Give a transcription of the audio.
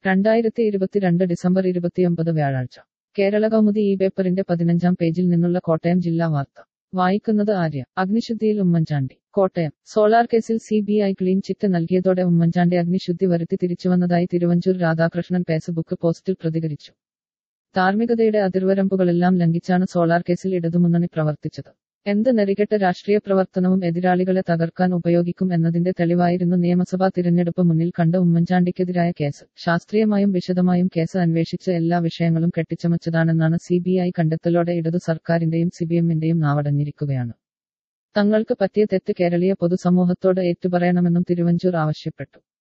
രണ്ടായിരത്തി ഇരുപത്തിരണ്ട് ഡിസംബർ ഇരുപത്തിയൊമ്പത് വ്യാഴാഴ്ച കേരള കൗമുദി ഈ പേപ്പറിന്റെ പതിനഞ്ചാം പേജിൽ നിന്നുള്ള കോട്ടയം ജില്ലാ വാർത്ത വായിക്കുന്നത് ആര്യ അഗ്നിശുദ്ധിയിൽ ഉമ്മൻചാണ്ടി കോട്ടയം സോളാർ കേസിൽ C B I clean chit നൽകിയതോടെ ഉമ്മൻചാണ്ടി അഗ്നിശുദ്ധി വരുത്തി തിരിച്ചുവന്നതായി തിരുവഞ്ചൂർ രാധാകൃഷ്ണൻ ഫേസ്ബുക്ക് പോസ്റ്റിൽ പ്രതികരിച്ചു ധാർമ്മികതയുടെ അതിർവരമ്പുകളെല്ലാം ലംഘിച്ചാണ് സോളാർ കേസിൽ ഇടതുമുന്നണി പ്രവർത്തിച്ചത് എന്ത് നെറികെട്ട രാഷ്ട്രീയ പ്രവർത്തനവും എതിരാളികളെ തകർക്കാൻ ഉപയോഗിക്കും എന്നതിന്റെ തെളിവായിരുന്നു നിയമസഭാ തിരഞ്ഞെടുപ്പ് മുന്നിൽ കണ്ട ഉമ്മൻചാണ്ടിക്കെതിരായ കേസ് ശാസ്ത്രീയമായും വിശദമായും കേസ് അന്വേഷിച്ച് എല്ലാ വിഷയങ്ങളും കെട്ടിച്ചമച്ചതാണെന്നാണ് സി ബി ഐ കണ്ടെത്തലോടെ ഇടതു സർക്കാരിന്റെയും സിപിഎമ്മിന്റെയും നാവടഞ്ഞിരിക്കുകയാണ് തങ്ങൾക്ക് പറ്റിയ തെറ്റ് കേരളീയ പൊതുസമൂഹത്തോട് ഏറ്റുപറയണമെന്നും തിരുവഞ്ചൂർ ആവശ്യപ്പെട്ടു